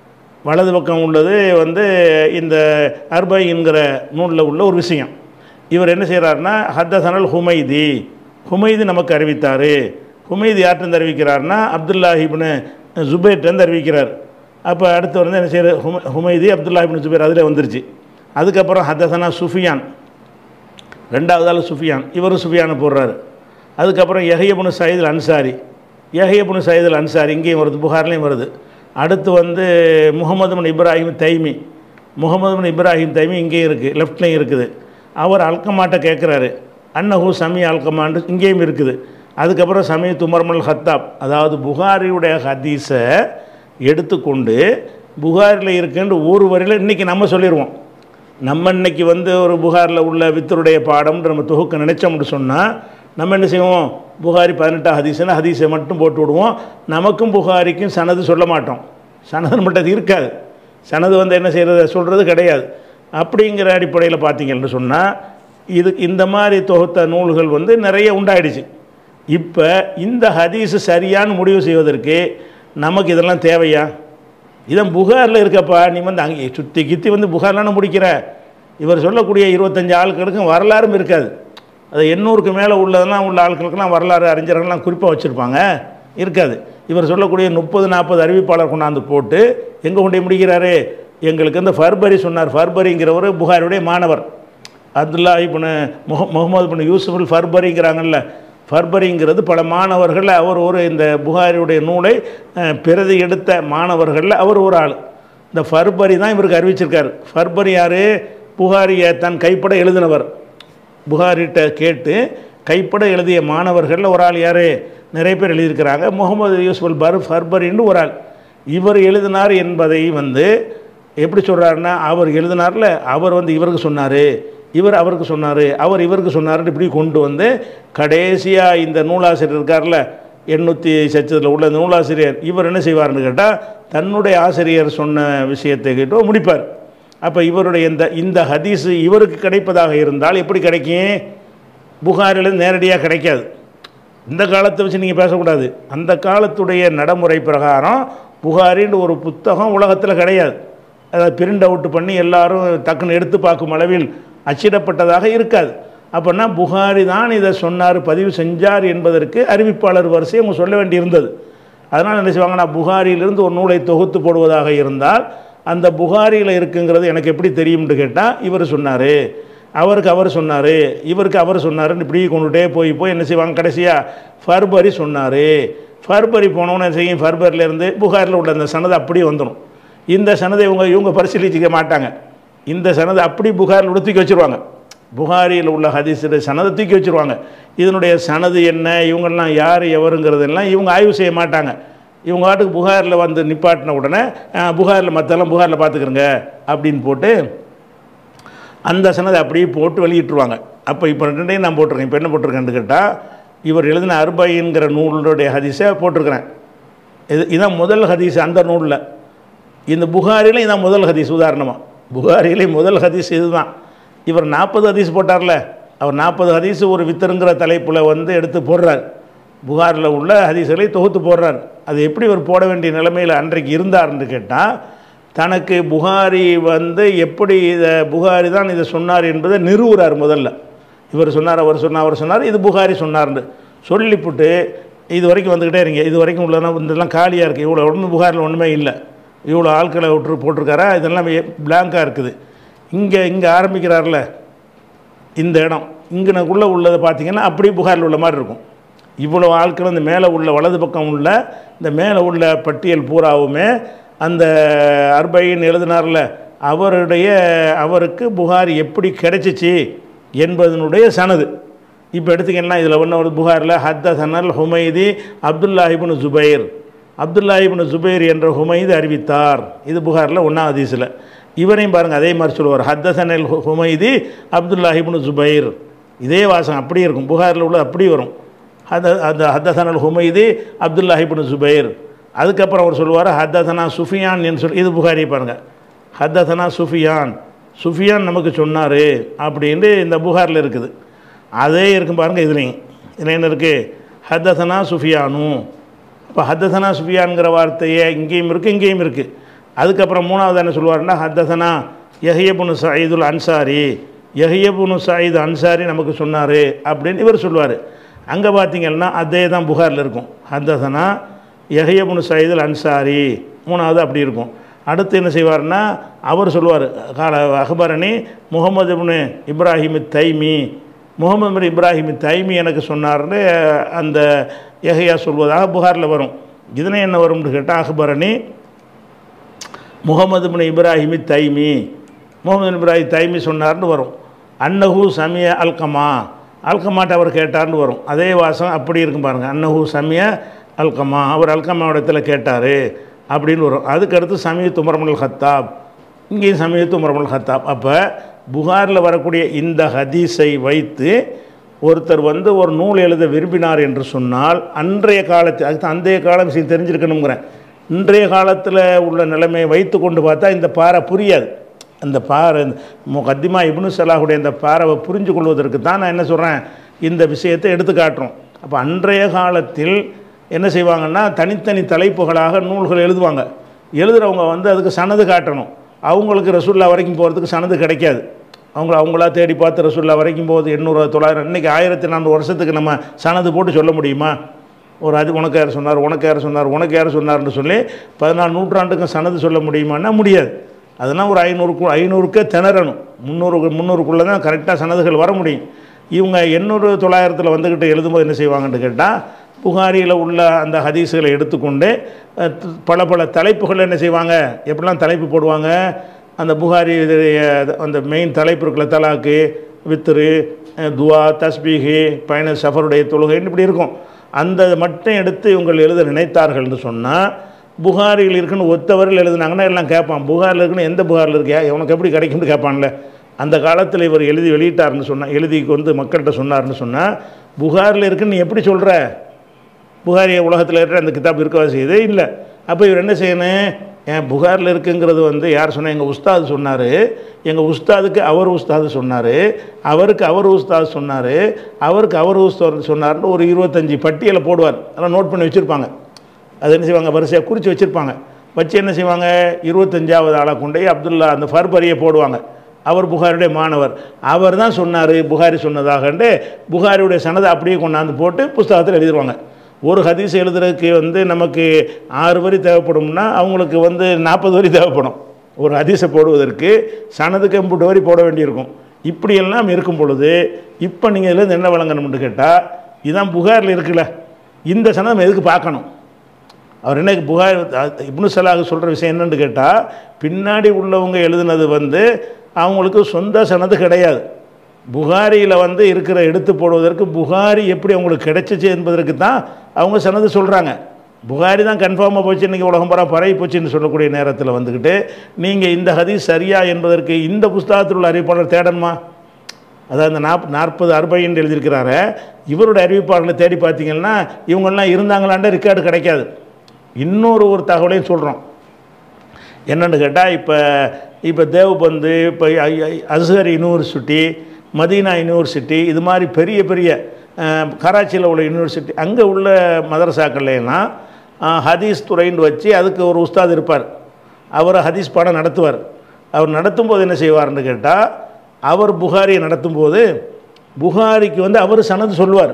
வலது பக்கம் உள்ளது வந்து இந்த அர்பை என்கிற நூலில் உள்ள ஒரு விஷயம் இவர் என்ன செய்கிறாருன்னா ஹத்தசனல் ஹுமைதி ஹுமைதி நமக்கு அறிவித்தார் ஹுமைதி யார்கிட்ட அறிவிக்கிறார்னா அப்துல்லாஹிப்னு ஜுபேர்ட்டேருந்து அறிவிக்கிறார் அப்போ அடுத்து வந்து என்ன செய்யற ஹும ஹுமைதி அப்துல்லாஹிப்னு ஜுபேர் அதில் வந்துருச்சு அதுக்கப்புறம் ஹத்தசனா சுஃபியான் ரெண்டாவது ஆள் சுஃபியான் இவரும் சுஃபியானை போடுறாரு அதுக்கப்புறம் யஹியபுனு சயீதுல் அன்சாரி யஹியபுனு சயீதுல் அன்சாரி இங்கேயும் வருது புகார்லேயும் வருது அடுத்து வந்து முகமது பின் இப்ராஹிம் தைமி முகமது பின் இப்ராஹிம் தைமி இங்கேயும் இருக்குது லெஃப்ட்லேயும் இருக்குது அவர் அல்கமாட்ட கேட்குறாரு அன்னஹூ சமி அல்கமான்னு இங்கேயும் இருக்குது அதுக்கப்புறம் சமி துமர்மல் ஹத்தாப் அதாவது புகாரியுடைய ஹதீஸை எடுத்துக்கொண்டு புகாரில் இருக்குன்னு ஒரு வரையில் இன்றைக்கி நம்ம சொல்லிடுவோம் நம்ம இன்னைக்கு வந்து ஒரு புகாரில் உள்ள வித்தருடைய பாடம்னு நம்ம தொகுக்க நினைச்சோம்னு சொன்னால் நம்ம என்ன செய்வோம் புகாரி பதினெட்டா ஹதீஸ்னா ஹதீஸை மட்டும் போட்டு விடுவோம் நமக்கும் புகாரிக்கும் சனது சொல்ல மாட்டோம் சனது மட்டும் இருக்காது சனது வந்து என்ன செய்கிறது சொல்கிறது கிடையாது அப்படிங்கிற அடிப்படையில் பார்த்தீங்கன்னு சொன்னால் இது இந்த மாதிரி தொகுத்த நூல்கள் வந்து நிறைய உண்டாயிடுச்சு இப்போ இந்த ஹதீஸு சரியான்னு முடிவு செய்வதற்கு நமக்கு இதெல்லாம் தேவையா இதன் புகாரில் இருக்கப்பா நீ வந்து அங்கே சுற்றி கித்தி வந்து புகார்லான முடிக்கிற இவர் சொல்லக்கூடிய இருபத்தஞ்சு ஆட்களுக்கும் வரலாறும் இருக்காது அது எண்ணூறுக்கு மேலே உள்ளதெல்லாம் உள்ள ஆட்களுக்கெல்லாம் வரலாறு அறிஞர்கள்லாம் குறிப்பாக வச்சுருப்பாங்க இருக்காது இவர் சொல்லக்கூடிய முப்பது நாற்பது அறிவிப்பாளர் கொண்டாந்து போட்டு எங்கே கொண்டு போய் முடிக்கிறாரு எங்களுக்கு இந்த ஃபர்பரி சொன்னார் ஃபர்பரிங்கிறவர் புகாருடைய மாணவர் அப்துல்லா இப்னு முக முகமது பின் யூசுஃபுல் ஃபர்பரிங்கிறாங்கல்ல ஃபர்பரிங்கிறது பல மாணவர்கள் அவர் ஒரு இந்த புகாரியுடைய நூலை அஹ், பிரதி எடுத்த மாணவர்களில் அவர் ஒரு ஆள் இந்த ஃபர்பரி தான் இவருக்கு அறிவிச்சிருக்கார் ஃபர்பரி யார் புகாரியை தன் கைப்பட எழுதினவர் புகாரிட்ட கேட்டு கைப்பட எழுதிய மாணவர்களில் ஒரு ஆள் யார் நிறைய பேர் எழுதியிருக்கிறாங்க முகமது யூசுஃபுல் பர் ஃபர்பரின்னு ஒரு ஆள் இவர் எழுதினார் என்பதை வந்து எப்படி சொல்கிறாருன்னா அவர் எழுதினார்ல அவர் வந்து இவருக்கு சொன்னார் இவர் அவருக்கு சொன்னார் அவர் இவருக்கு சொன்னார்னு இப்படி கொண்டு வந்து கடைசியாக இந்த நூலாசிரியர் இருக்கார்ல எண்ணூற்றி சச்சத்தில் உள்ள இந்த நூலாசிரியர் இவர் என்ன செய்வார்னு கேட்டால் தன்னுடைய ஆசிரியர் சொன்ன விஷயத்தை கேட்டோ முடிப்பார் அப்போ இவருடைய இந்த இந்த ஹதீஸு இவருக்கு கிடைப்பதாக இருந்தால் எப்படி கிடைக்கும் புகாரிலிருந்து நேரடியாக கிடைக்காது இந்த காலத்தை வச்சு நீங்கள் பேசக்கூடாது அந்த காலத்துடைய நடைமுறை பிரகாரம் புகாரின்னு ஒரு புத்தகம் உலகத்தில் கிடையாது அதை பிரிண்ட் அவுட் பண்ணி எல்லாரும் டக்குன்னு எடுத்து பார்க்கும் அளவில் அச்சிடப்பட்டதாக இருக்காது அப்படின்னா புகாரி தான் இதை சொன்னார் பதிவு செஞ்சார் என்பதற்கு அறிவிப்பாளர் வரிசை அவங்க சொல்ல வேண்டியிருந்தது அதனால் என்ன செய்வாங்கன்னா புகாரியிலிருந்து ஒரு நூலை தொகுத்து போடுவதாக இருந்தால் அந்த புகாரியில் இருக்குங்கிறது எனக்கு எப்படி தெரியும்னு கேட்டால் இவர் சொன்னார் அவருக்கு அவர் சொன்னார் இவருக்கு அவர் சொன்னாருன்னு இப்படி கொண்டுட்டே போய் போய் என்ன செய்வாங்க கடைசியாக ஃபர்பரி சொன்னார் ஃபர்பரி போனவொன்னே என்ன செய்யும் ஃபர்பரிலேருந்து புகாரில் உள்ள அந்த சனது அப்படியே வந்துடும் இந்த சனதை இவங்க இவங்க பரிசீலிச்சிக்க மாட்டாங்க இந்த சனதை அப்படி புகாரில் உள்ள தூக்கி வச்சுருவாங்க புகாரியில் உள்ள ஹதீஸுடைய சனதை தூக்கி வச்சுருவாங்க இதனுடைய சனது என்ன இவங்கெல்லாம் யார் எவருங்கிறதெல்லாம் இவங்க ஆய்வு செய்ய மாட்டாங்க இவங்க வாட்டுக்கு புகாரில் வந்து நிப்பாட்டின உடனே அஹ், புகாரில் மற்றெல்லாம் புகாரில் பார்த்துக்கிறங்க அப்படின்னு போட்டு அந்த சனதை அப்படியே போட்டு வெளியிட்டுருவாங்க அப்போ இப்போ ரெண்டையும் நான் போட்டிருக்கேன் இப்போ என்ன போட்டிருக்கேன்னு கேட்டால் இவர் எழுதின அர்பைங்கிற நூலுடைய ஹதீஸை போட்டிருக்கிறேன் இது இதான் முதல் ஹதீஸ் அந்த நூலில் இந்த புகாரில இதான் முதல் ஹதீஸ் உதாரணமாக புகாரிலே முதல் ஹதீஸ் இதுதான் இவர் நாற்பது ஹதீஸ் போட்டார்ல அவர் நாற்பது ஹதீஸ் ஒரு வித்தருங்கிற தலைப்பில் வந்து எடுத்து போடுறார் புகாரில் உள்ள ஹதீஸ்களை தொகுத்து போடுறார் அது எப்படி இவர் போட வேண்டிய நிலைமையில் அன்றைக்கு இருந்தார்னு கேட்டால் தனக்கு புகாரி வந்து எப்படி இதை புகாரி தான் இதை சொன்னார் என்பதை நிறுவுறார் முதல்ல இவர் சொன்னார் அவர் சொன்னார் அவர் சொன்னார் இது புகாரி சொன்னார்னு சொல்லிவிட்டு இது வரைக்கும் வந்துக்கிட்டே இருங்க இது வரைக்கும் உள்ளதெல்லாம் இதெல்லாம் காலியாக இருக்குது இவ்வளோ ஒன்றும் புகாரில் ஒன்றுமே இல்லை இவ்வளோ ஆட்களை விட்டு போட்டிருக்காரா இதெல்லாம் பிளாங்காக இருக்குது இங்கே இங்கே ஆரம்பிக்கிறார்ல இந்த இடம் இங்கனக்குள்ளே உள்ளதை பார்த்தீங்கன்னா அப்படியே புகாரில் உள்ள மாதிரி இருக்கும் இவ்வளோ ஆட்கள் இந்த மேலே உள்ள வலது பக்கம் உள்ள இந்த மேலே உள்ள பட்டியல் பூராவுமே அந்த அர்பைன் எழுதினார்ல அவருடைய அவருக்கு புகார் எப்படி கிடைச்சிச்சு என்பதனுடைய சனது இப்போ எடுத்துக்கிங்கன்னா இதில் ஒன்று ஒரு புகாரில் ஹத்த சனல் ஹுமைதி அப்துல்லாஹிபுன் ஜுபைர் அப்துல்லாஹிபுன் ஜுபைர் என்ற ஹுமைது அறிவித்தார் இது புகாரில் ஒன்றாம் ஹதீஸில் இவரையும் பாருங்கள் அதே மாதிரி சொல்லுவார் ஹத்தசனல் ஹுமைதி அப்துல்லாஹிபுன் ஜுபைர் இதே வாசம் அப்படியே இருக்கும் புகாரில் உள்ள அப்படி வரும் ஹத அந்த ஹத்தசனல் ஹுமைதி அப்துல்லாஹிபுன் ஜுபைர் அதுக்கப்புறம் அவர் சொல்லுவார் ஹத்தசனா சுஃபியான் என்று சொல்லி இது புகாரி பாருங்கள் ஹத்தசனா சுஃபியான் சுஃபியான் நமக்கு சொன்னார் அப்படின்னு இந்த புகாரில் இருக்குது அதே இருக்கும் பாருங்கள் இதுலேயும் இதில் என்ன இருக்குது ஹத்தசனா சுஃபியானு அப்போ ஹத்தசனா சுஃபியான்கிற வார்த்தையே இங்கேயும் இருக்குது இங்கேயும் இருக்குது அதுக்கப்புறம் மூணாவது என்ன சொல்லுவாருன்னா ஹத்தசனா யஹியபுனு சயீதுல் அன்சாரி யஹியபுனு சயீது அன்சாரி நமக்கு சொன்னார் அப்படின்னு இவர் சொல்லுவார் அங்கே பார்த்தீங்கன்னா அதே தான் புகாரில் இருக்கும் ஹத்தசனா யஹியபுனு சயீதுல் அன்சாரி மூணாவது அப்படி இருக்கும் அடுத்து என்ன செய்வார்னா அவர் சொல்லுவார் கால அக்பரணி முகமது இப்னு இப்ராஹிம் தைமி முகமது பின் இப்ராஹிம் தைமி எனக்கு சொன்னார்னு அந்த எஹையா சொல்வதாக புகாரில் வரும் இதனை என்ன வரும்னு கேட்டால் அக்பரணி முகமது பின் இப்ராஹிமி தைமி முகமது பின் இப்ராஹிம் தைமி சொன்னார்னு வரும் அன்னஹு சமிய அல்கமா அல்கமாட்ட அவர் கேட்டார்னு வரும் அதே வாசம் அப்படி இருக்கும் பாருங்கள் அன்னஹு சமிய அல்கமா அவர் அல்கமாவிடத்தில் கேட்டார் அப்படின்னு வரும் அதுக்கடுத்து சமீத் உமரமுல் ஹத்தாப் இங்கேயும் சமீத் உமரமுல் ஹத்தாப் அப்போ புகாரில் வரக்கூடிய இந்த ஹதீஸை வைத்து ஒருத்தர் வந்து ஒரு நூல் எழுத விரும்பினார் என்று சொன்னால் அன்றைய காலத்தில் அதுக்கு அந்தைய கால விஷயம் தெரிஞ்சிருக்கணுங்கிறேன் இன்றைய காலத்தில் உள்ள நிலைமையை வைத்து கொண்டு பார்த்தா இந்த பாறை புரியாது அந்த பாறை முகத்திமா இப்னு சலாஹுடைய இந்த பாறைவை புரிஞ்சு கொள்வதற்கு தான் நான் என்ன சொல்கிறேன் இந்த விஷயத்தை எடுத்து காட்டுறோம் அப்போ அன்றைய காலத்தில் என்ன செய்வாங்கன்னா தனித்தனி தலைப்புகளாக நூல்கள் எழுதுவாங்க எழுதுகிறவங்க வந்து அதுக்கு சனது காட்டணும் அவங்களுக்கு ரசுல்லா வரைக்கும் போகிறதுக்கு சனது கிடைக்காது அவங்க அவங்களா தேடி பார்த்து ரசுல்லா வரைக்கும் போகுது எண்ணூறு தொள்ளாயிரம் இன்றைக்கி ஆயிரத்தி நானூறு வருஷத்துக்கு நம்ம சனது போட்டு சொல்ல முடியுமா ஒரு அது உனக்கு யார் சொன்னார் உனக்கு யார் சொன்னார் உனக்கு யார் சொன்னார்னு சொல்லி பதினாலு நூற்றாண்டுக்கு சனது சொல்ல முடியுமான்னா முடியாது அதெல்லாம் ஒரு ஐநூறுக்கு ஐநூறுக்கே திணறணும் முந்நூறு முந்நூறுக்குள்ளே தான் கரெக்டாக சனதுகள் வர முடியும் இவங்க எண்ணூறு தொள்ளாயிரத்தில் வந்துக்கிட்டு எழுதும்போது என்ன செய்வாங்கன்னு கேட்டால் புகாரியில் உள்ள அந்த ஹதீஸுகளை எடுத்துக்கொண்டு அஹ், த- பல பல தலைப்புகள் என்ன செய்வாங்க எப்படிலாம் தலைப்பு போடுவாங்க அந்த புகாரி இதுடைய அந்த மெயின் தலைப்பு இருக்குல்ல தலாக்கு வித்ரு அஹ், துவா தஸ்பீஹி பயண சஃபருடைய தொழுகைன்னு இப்படி இருக்கும் அந்த மட்டும் எடுத்து இவங்க எழுத நினைத்தார்கள்னு சொன்னால் புகாரில் இருக்குன்னு ஒத்தவரில் எழுதுனாங்கன்னா எல்லாம் கேட்பான் புகாரில் இருக்குன்னு எந்த புகாரில் இருக்கியா உனக்கு எப்படி கிடைக்கும்னு கேட்பான்ல அந்த காலத்தில் இவர் எழுதி வெளியிட்டார்னு சொன்னால் எழுதி வந்து மக்கள்கிட்ட சொன்னார்னு சொன்னால் புகாரில் இருக்குன்னு நீ எப்படி சொல்கிற புகாரி உலகத்தில் இருக்கிற அந்த கிதாப் இருக்கவா செய்யுது இல்லை அப்போ இவர் என்ன செய்யணும் ஏன் புகாரில் இருக்குங்கிறது வந்து யார் சொன்னா எங்கள் உஸ்தாது சொன்னார் எங்கள் உஸ்தாதுக்கு அவர் உஸ்தாது சொன்னார் அவருக்கு அவர் உஸ்தாது சொன்னார் அவருக்கு அவர் உஸ்தாது சொன்னார்னு ஒரு இருபத்தஞ்சி பட்டியலை போடுவார் அதெல்லாம் நோட் பண்ணி வச்சுருப்பாங்க அது என்ன செய்வாங்க வரிசையாக குறித்து வச்சுருப்பாங்க வச்சு என்ன செய்வாங்க இருபத்தஞ்சாவது ஆளை கொண்டு போய் அப்துல்லா அந்த ஃபர்பரியை போடுவாங்க அவர் புகாரியுடைய மாணவர் அவர் தான் சொன்னார் புகாரி சொன்னதாகண்டு புகாரியுடைய சனதை அப்படியே கொண்டாந்து போட்டு புஸ்தகத்தில் எழுதிடுவாங்க ஒரு ஹதீஸ் எழுதுறதுக்கு வந்து நமக்கு ஆறு வரி தேவைப்படும்னா அவங்களுக்கு வந்து நாற்பது வரி தேவைப்படும் ஒரு ஹதீஸை போடுவதற்கு சனதுக்கு எம்புட்டு வரி போட வேண்டியிருக்கும் இப்படியெல்லாம் இருக்கும் பொழுது இப்போ நீங்கள் இதுலேருந்து என்ன வழங்கணும்னு கேட்டால் இதான் புகாரில் இருக்குல்ல இந்த சனதம் எதுக்கு பார்க்கணும் அவர் என்ன புகார் அஹ் இப்னு சலாஹ் சொல்கிற விஷயம் என்னன்னு கேட்டால் பின்னாடி உள்ளவங்க எழுதுனது வந்து அவங்களுக்கு சொந்த சனது கிடையாது புகாரியில் வந்து இருக்கிற எடுத்து போடுவதற்கு புகாரி எப்படி அவங்களுக்கு கிடைச்சிச்சு என்பதற்கு தான் அவங்க சனது சொல்கிறாங்க புகாரி தான் கன்ஃபார்மாக போச்சு இன்றைக்கி உலகம் பூரா பரவி போச்சுன்னு சொல்லக்கூடிய நேரத்தில் வந்துக்கிட்டு நீங்கள் இந்த ஹதீஸ் சரியா என்பதற்கு இந்த புஸ்தகத்தில் உள்ள அறிவிப்பாளர் தேடணுமா அதாவது இந்த நாப் நாற்பது அறுபைன்னு எழுதியிருக்கிறாரு இவருடைய அறிவிப்பாளர்களை தேடி பார்த்தீங்கன்னா இவங்கெல்லாம் இருந்தாங்களான்ற ரெக்கார்டு கிடைக்காது இன்னொரு ஒரு தகவலையும் சொல்கிறோம் என்னென்னு கேட்டால் இப்போ இப்போ தேவபந்து இப்போ ஐ- ஐ- அஸ்ஹர் யூனிவர்சிட்டி மதீனா யூனிவர்சிட்டி இது மாதிரி பெரிய பெரிய அஹ், கராச்சியில் உள்ள யூனிவர்சிட்டி அங்கே உள்ள மதரசாக்கள்லாம் அஹ், ஹதீஸ் துறைன்னு வச்சு அதுக்கு ஒரு உஸ்தாத் இருப்பார் அவர் ஹதீஸ் பாடம் நடத்துவார் அவர் நடத்தும்போது என்ன செய்வார்னு கேட்டால் அவர் புகாரியை நடத்தும்போது புகாரிக்கு வந்து அவர் சனது சொல்லுவார்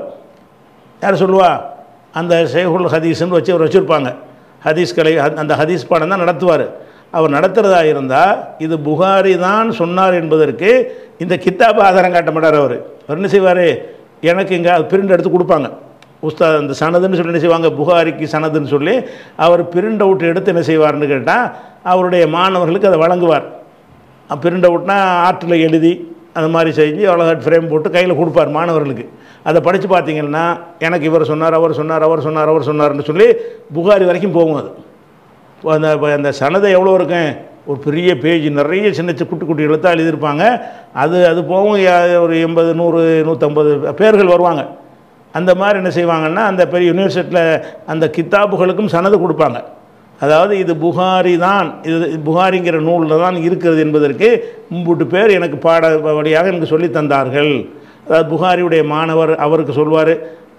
யார் சொல்லுவா அந்த ஷேகுல் ஹதீஸ்னு வச்சு அவர் வச்சுருப்பாங்க ஹதீஸ் கலை அ- அந்த ஹதீஸ் பாடம் தான் நடத்துவார் அவர் நடத்துகிறதா இருந்தால் இது புகாரி தான் சொன்னார் என்பதற்கு இந்த கித்தாப் ஆதாரம் காட்ட மாட்டார் அவர் அவர் என்ன செய்வார் எனக்கு இங்கே பிரிண்ட் எடுத்து கொடுப்பாங்க உஸ்தாத் அந்த சனதுன்னு சொல்லி என்ன செய்வாங்க புகாரிக்கு சனதுன்னு சொல்லி அவர் பிரிண்ட் அவுட் எடுத்து என்ன செய்வார்னு கேட்டால் அவருடைய மாணவர்களுக்கு அதை வழங்குவார் பிரிண்ட் அவுட்னா ஆர்ட்டில் எழுதி அது மாதிரி செஞ்சு அவ்வளோ ஃப்ரேம் போட்டு கையில் கொடுப்பார் மாணவர்களுக்கு அதை படித்து பார்த்தீங்கன்னா எனக்கு இவர் சொன்னார் அவர் சொன்னார் அவர் சொன்னார் அவர் சொன்னார்னு சொல்லி புகாரி வரைக்கும் போகும் அது அந்த அந்த சனதை எவ்வளோ இருக்கும் ஒரு பெரிய பேஜ் நிறைய சின்ன சி- குட்டி குட்டி எழுத்தாக எழுதியிருப்பாங்க அது அது போகும் யா- ஒரு எண்பது நூறு நூற்றம்பது பேர்கள் வருவாங்க அந்த மாதிரி என்ன செய்வாங்கன்னா அந்த பெரிய யூனிவர்சிட்டியில் அந்த கித்தாபுகளுக்கும் சனது கொடுப்பாங்க அதாவது இது புகாரி தான் இது புகாரிங்கிற நூலில் தான் இருக்கிறது என்பதற்கு மும்பூட்டு பேர் எனக்கு பாட வழியாக எனக்கு சொல்லி தந்தார்கள் அதாவது புகாரியுடைய மாணவர் அவருக்கு சொல்வார்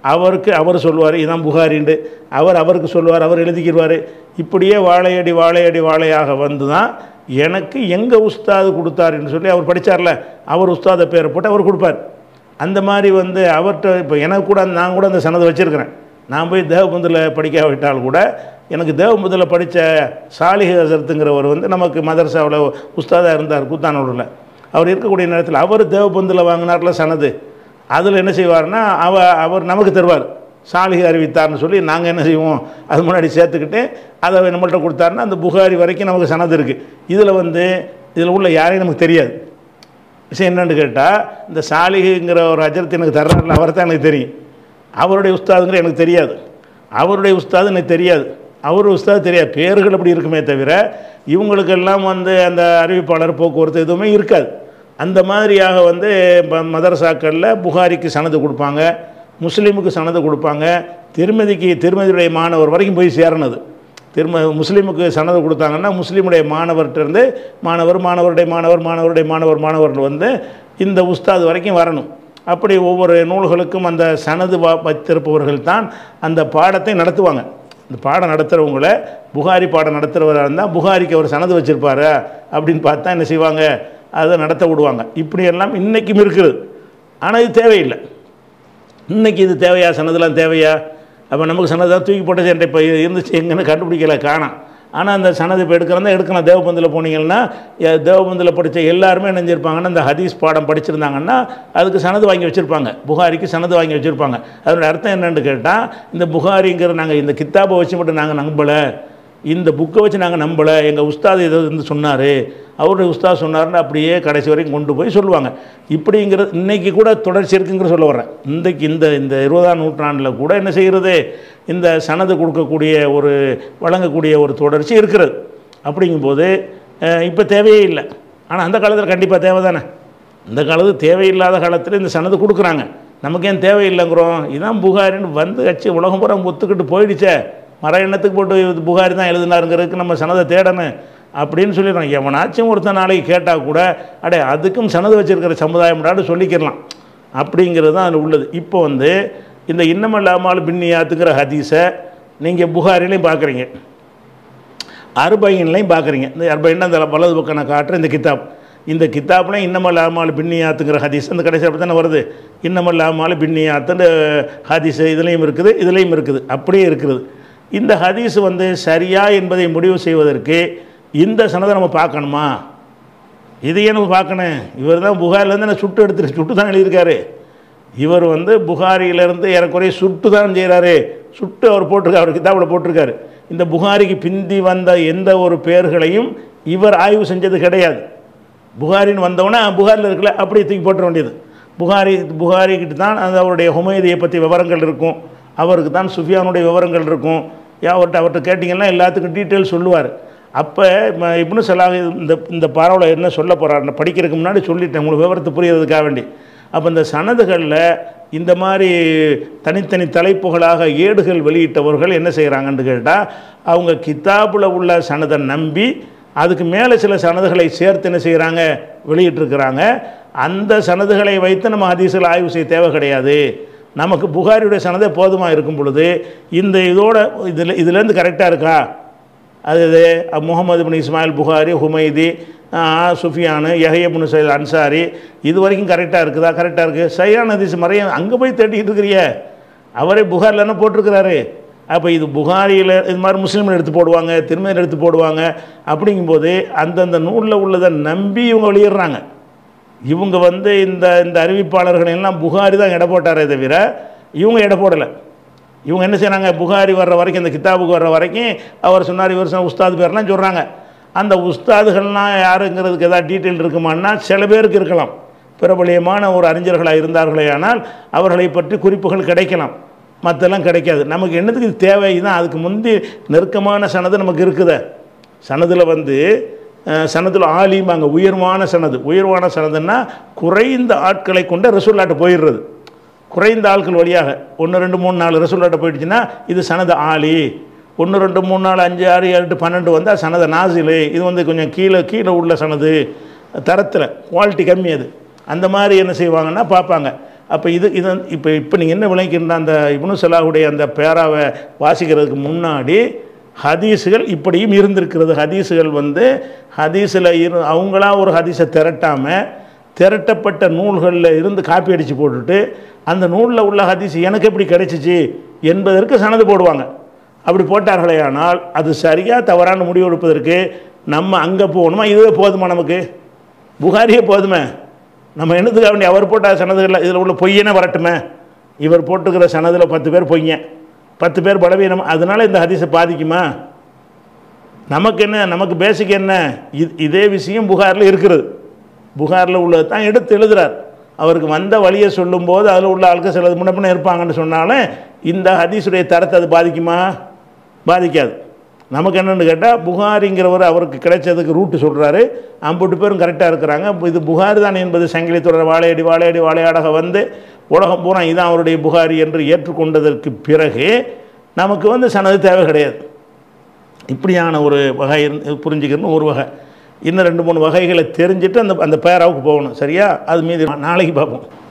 அவருக்கு அவர் சொல்லுவார் இதான் புகாரிண்டு அவர் அவருக்கு சொல்லுவார் அவர் எழுதிக்கிடுவார் இப்படியே வாழையடி வாழையடி வாழையாக வந்து தான் எனக்கு எங்கள் உஸ்தாது கொடுத்தாருன்னு சொல்லி அவர் படித்தார்ல அவர் உஸ்தாத பேரை போட்டு அவர் கொடுப்பார் அந்த மாதிரி வந்து அவர்கிட்ட இப்போ எனக்கு கூட நான் கூட அந்த சனதை வச்சுருக்கிறேன் நான் போய் தேவபந்தில் படிக்காவிட்டால் கூட எனக்கு தேவபந்தில் படித்த சாலிஹ் ஹசரத்துங்கிறவர் வந்து நமக்கு மதரசாவில் உஸ்தாதாக இருந்தார் கூத்தானூரில் அவர் இருக்கக்கூடிய நேரத்தில் அவர் தேவபந்தில் வாங்கினார்ல சனது அதில் என்ன செய்வார்னா அவ அவர் நமக்கு தருவார் சாலிஹ் அறிவித்தார்னு சொல்லி நாங்கள் என்ன செய்வோம் அது முன்னாடி சேர்த்துக்கிட்டு அதை நம்மள்ட்ட கொடுத்தாருன்னா அந்த புகாரி வரைக்கும் நமக்கு சனது இருக்குது இதில் வந்து இதில் உள்ள யாரையும் நமக்கு தெரியாது விஷயம் என்னன்னு கேட்டால் இந்த சாலிகுங்கிற ஒரு அஜரத்தை எனக்கு தர்றாருல அவர் தான் எனக்கு தெரியும் அவருடைய உஸ்தாதுங்கிற எனக்கு தெரியாது அவருடைய உஸ்தாது எனக்கு தெரியாது அவர் உஸ்தாது தெரியாது பேர்கள் அப்படி இருக்குமே தவிர இவங்களுக்கெல்லாம் வந்து அந்த அறிவிப்பாளர் போக்குவரத்து எதுவுமே இருக்காது அந்த மாதிரியாக வந்து ம- மதரசாக்களில் புகாரிக்கு சனது கொடுப்பாங்க முஸ்லீமுக்கு சனது கொடுப்பாங்க திருமதிக்கு திருமதியுடைய மாணவர் வரைக்கும் போய் சேரணுது திரும்ப முஸ்லீமுக்கு சனது கொடுத்தாங்கன்னா முஸ்லீமுடைய மாணவர்கிட்ட இருந்து மாணவர் மாணவருடைய மாணவர் மாணவருடைய மாணவர் மாணவர் வந்து இந்த உஸ்தாது வரைக்கும் வரணும் அப்படி ஒவ்வொரு நூல்களுக்கும் அந்த சனது வ- வைத்திருப்பவர்கள் தான் அந்த பாடத்தை நடத்துவாங்க இந்த பாடம் நடத்துகிறவங்கள புகாரி பாடம் நடத்துகிறவராக இருந்தால் புகாரிக்கு அவர் சனது வச்சுருப்பாரு அப்படின்னு பார்த்தா என்ன செய்வாங்க அதை நடத்த விடுவாங்க இப்படியெல்லாம் இன்றைக்கும் இருக்குது ஆனால் இது தேவையில்லை இன்னைக்கு இது தேவையா சனதெல்லாம் தேவையா அப்போ நமக்கு சனதான் தூக்கி போட்ட சண்டை இப்போ இருந்துச்சு எங்கன்னு கண்டுபிடிக்கல காணோம் ஆனால் அந்த சனது இப்போ எடுக்கிறதா எடுக்கலாம் தேவபந்தில் போனீங்கன்னா எ- தேவபந்தில் படித்த எல்லாருமே நினைஞ்சிருப்பாங்கன்னா இந்த ஹதீஸ் பாடம் படிச்சிருந்தாங்கன்னா அதுக்கு சனது வாங்கி வச்சுருப்பாங்க புகாரிக்கு சனது வாங்கி வச்சுருப்பாங்க அதோட அர்த்தம் என்னன்னு கேட்டால் இந்த புகாரிங்கிற நாங்கள் இந்த கித்தாபை வச்சு மட்டும் நாங்கள் நம்பலை இந்த புக்கை வச்சு நாங்கள் நம்பலை எங்கள் உஸ்தாது ஏதோ இருந்து சொன்னார் அவருடைய உஸ்தாத் சொன்னார்னு அப்படியே கடைசி வரைக்கும் கொண்டு போய் சொல்லுவாங்க இப்படிங்கிறது இன்னைக்கு கூட தொடர்ச்சி இருக்குங்கிற சொல்ல வர்றேன் இன்றைக்கு இந்த இந்த இருபதாம் நூற்றாண்டில் கூட என்ன செய்கிறது இந்த சனது கொடுக்கக்கூடிய ஒரு வழங்கக்கூடிய ஒரு தொடர்ச்சி இருக்கிறது அப்படிங்கும்போது இப்போ தேவையே இல்லை ஆனால் அந்த காலத்தில் கண்டிப்பாக தேவை தானே இந்த காலத்து தேவையில்லாத காலத்தில் இந்த சனது கொடுக்குறாங்க நமக்கு ஏன் தேவையில்லைங்கிறோம் இதான் புகாரின்னு வந்து வச்சு உலகம் பூரா ஒத்துக்கிட்டு போயிடுச்சே மர எண்ணத்துக்கு போட்டு இது புகாரி தான் எழுதினாருங்கிறதுக்கு நம்ம சனதை தேடணும் அப்படின்னு சொல்லிடுறோம் எவனாச்சும் ஒருத்தன் நாளைக்கு கேட்டால் கூட அடே அதுக்கும் சனது வச்சிருக்கிற சமுதாயம்டான்னு சொல்லிக்கிறலாம் அப்படிங்கிறது தான் அதில் உள்ளது இப்போ வந்து இந்த இன்னமல்லாமல் பின்னியாத்துங்கிற ஹதீஸை நீங்கள் புகாரிலையும் பார்க்குறீங்க அர்பைன்லையும் பார்க்குறீங்க இந்த அர்பைன் அந்த வலது பக்கம் நான் காட்டுறேன் இந்த கித்தாப் இந்த கித்தாப்ல இன்னமல் ஆமால் பின்னியாத்துங்கிற ஹதீஸ் அந்த கடைசி அப்படி தானே வருது இன்னமல் ஆமால் பின்னியாத்துன்னு ஹதீஸ் இதுலேயும் இருக்குது இதுலேயும் இருக்குது அப்படியே இருக்குது இந்த ஹதீஸ் வந்து சரியா என்பதை முடிவு செய்வதற்கு இந்த சனதை நம்ம பார்க்கணுமா இதையே நம்ம பார்க்கணும் இவர் தான் புகாரிலேருந்து நான் சுட்டு எடுத்துட்டு சுட்டு தான் எழுதியிருக்காரு இவர் வந்து புகாரியிலேருந்து ஏறக்குறைய சுட்டு தான் செய்கிறாரு சுட்டு அவர் போட்டிருக்காரு அவர் கிதாபில் போட்டிருக்காரு இந்த புகாரிக்கு பிந்தி வந்த எந்த ஒரு பேர்களையும் இவர் ஆய்வு செஞ்சது கிடையாது புகாரின்னு வந்தவொடனே புகாரில் இருக்கல அப்படியே தூக்கி போட்டுற வேண்டியது புகாரி புகாரிக்கிட்ட தான் அந்த அவருடைய ஹுமைதியை பற்றி விவரங்கள் இருக்கும் அவருக்கு தான் சுஃபியானுடைய விவரங்கள் இருக்கும் யா அவர்கிட்ட அவர்கிட்ட கேட்டிங்கன்னா எல்லாத்துக்கும் டீட்டெயில் சொல்லுவார் அப்போ இப்னு சலாஹ் இந்த இந்த பரவலை என்ன சொல்ல போகிறார் படிக்கிறதுக்கு முன்னாடி சொல்லிட்டேன் உங்களுக்கு விவரத்தை புரியறதுக்காக வேண்டி அப்போ இந்த சனதுகளில் இந்த மாதிரி தனித்தனி தலைப்புகளாக ஏடுகள் வெளியிட்டவர்கள் என்ன செய்கிறாங்கன்னு கேட்டால் அவங்க கித்தாபில் உள்ள சனதை நம்பி அதுக்கு மேலே சில சனதுகளை சேர்த்து என்ன செய்கிறாங்க வெளியிட்டிருக்கிறாங்க அந்த சனதுகளை வைத்து நம்ம ஹதீஸில் ஆய்வு செய்ய தேவை கிடையாது நமக்கு புகாரியுடைய சனதே போதுமாக இருக்கும் பொழுது இந்த இதோட இதில் இதுலேருந்து கரெக்டாக இருக்கா அது இது முகமது பின் இஸ்மாயில் புகாரி ஹுமைதி ஆ, சுஃபியானு யஹயபுன் சைல் அன்சாரி இது வரைக்கும் கரெக்டாக இருக்குதா கரெக்டாக இருக்குது சையான் ஹதீஸ் மறைய அங்கே போய் தேடிக்கிட்டு இருக்கிறிய அவரே புகாரில் என்ன போட்டிருக்கிறாரு அப்போ இது புகாரியில் இது மாதிரி முஸ்லீமில் எடுத்து போடுவாங்க திருமையில் எடுத்து போடுவாங்க அப்படிங்கும்போது அந்தந்த நூலில் உள்ளதை நம்பி இவங்க வெளியிடுறாங்க இவங்க வந்து இந்த இந்த அறிவிப்பாளர்கள் எல்லாம் புகாரி தான் எடை போட்டாரே தவிர இவங்க எடை போடலை இவங்க என்ன செய்றாங்க புகாரி வர்ற வரைக்கும் இந்த கித்தாபுக்கு வர்ற வரைக்கும் அவர் சொன்னார் இவர் சொன்ன உஸ்தாது பேர்லாம் சொல்கிறாங்க அந்த உஸ்தாதுகள்லாம் யாருங்கிறதுக்கு ஏதாவது டீட்டெயில் இருக்குமான்னா சில பேருக்கு இருக்கலாம் பிரபலியமான ஒரு அறிஞர்களாக இருந்தார்களே ஆனால் அவர்களை பற்றி குறிப்புகள் கிடைக்கலாம் மற்றெல்லாம் கிடைக்காது நமக்கு என்னத்துக்கு இது தேவை தான் அதுக்கு முந்தி நெருக்கமான சனது நமக்கு இருக்குதே சனதில் வந்து அஹ், சனதுல ஆலிம்பாங்க உயர்வான சனது உயர்வான சனதுன்னா குறைந்த ஆட்களை கொண்ட ரசூல்லாட்ட போயிடுறது குறைந்த ஆட்கள் வழியாக ஒன்று ரெண்டு மூணு நாலு ரசூல்லாட்ட போயிடுச்சுன்னா இது சனது ஆலி ஒன்று ரெண்டு மூணு நாலு அஞ்சு ஆறு ஏழு எட்டு பன்னெண்டு வந்தால் சனத நாசிலு இது வந்து கொஞ்சம் கீழே கீழே உள்ள சனது தரத்தில் குவாலிட்டி கம்மி அது அந்த மாதிரி என்ன செய்வாங்கன்னா பார்ப்பாங்க அப்போ இது இது இப்போ இப்போ நீங்கள் என்ன விளங்கிக்கின்ற அந்த இப்னு சலாஹுடைய அந்த பேராவை வாசிக்கிறதுக்கு முன்னாடி ஹதீஸுகள் இப்படியும் இருந்திருக்கிறது ஹதீஸுகள் வந்து ஹதீஸில் இரு அவங்களா ஒரு ஹதீஸை திரட்டாமல் திரட்டப்பட்ட நூல்களில் இருந்து காப்பி அடித்து போட்டுட்டு அந்த நூலில் உள்ள ஹதீஸ் எனக்கு எப்படி கிடைச்சிச்சு என்பதற்கு சனது போடுவாங்க அப்படி போட்டார்களே ஆனால் அது சரியாக தவறான முடிவு எடுப்பதற்கு நம்ம அங்கே போகணுமா இதுவே போதுமா நமக்கு புகாரியே போதுமே நம்ம என்னத்துக்காக வேண்டிய அவர் போட்ட சனதுகளில் இதில் உள்ள பொய்யனே வரட்டுமே இவர் போட்டுக்கிற சனதில் பத்து பேர் பொய்யன் பத்து பேர் பலவீனம் அதனால இந்த ஹதீஸை பாதிக்குமா நமக்கு என்ன நமக்கு பேசிக் என்ன இது இதே விஷயம் புகாரில் இருக்கிறது புகாரில் உள்ளது தான் எடுத்து எழுதுறார் அவருக்கு வந்த வழியை சொல்லும்போது அதில் உள்ள ஆளுக்கு சிலது முன்னப்பின இருப்பாங்கன்னு சொன்னாலும் இந்த ஹதீஸுடைய தரத்தை அது பாதிக்குமா பாதிக்காது நமக்கு என்னென்னு கேட்டால் புகாரிங்கிறவர் அவருக்கு கிடைச்சதுக்கு ரூட்டு சொல்கிறாரு அம்புட்டு பேரும் கரெக்டாக இருக்கிறாங்க அப்ப இது புகாரி தான் என்பது சங்கிலி தொடர் வாழையடி வாழையடி வாழையாடாக வந்து உலகம் பூரா இதான் அவருடைய புகாரி என்று ஏற்றுக்கொண்டதற்கு பிறகு நமக்கு வந்து சனது தேவை கிடையாது இப்படியான ஒரு வகை இருந்து புரிஞ்சுக்கணும் ஒரு வகை இன்னும் ரெண்டு மூணு வகைகளை தெரிஞ்சுட்டு அந்த அந்த பேராவுக்கு போகணும் சரியா அது மீது நாளைக்கு பார்ப்போம்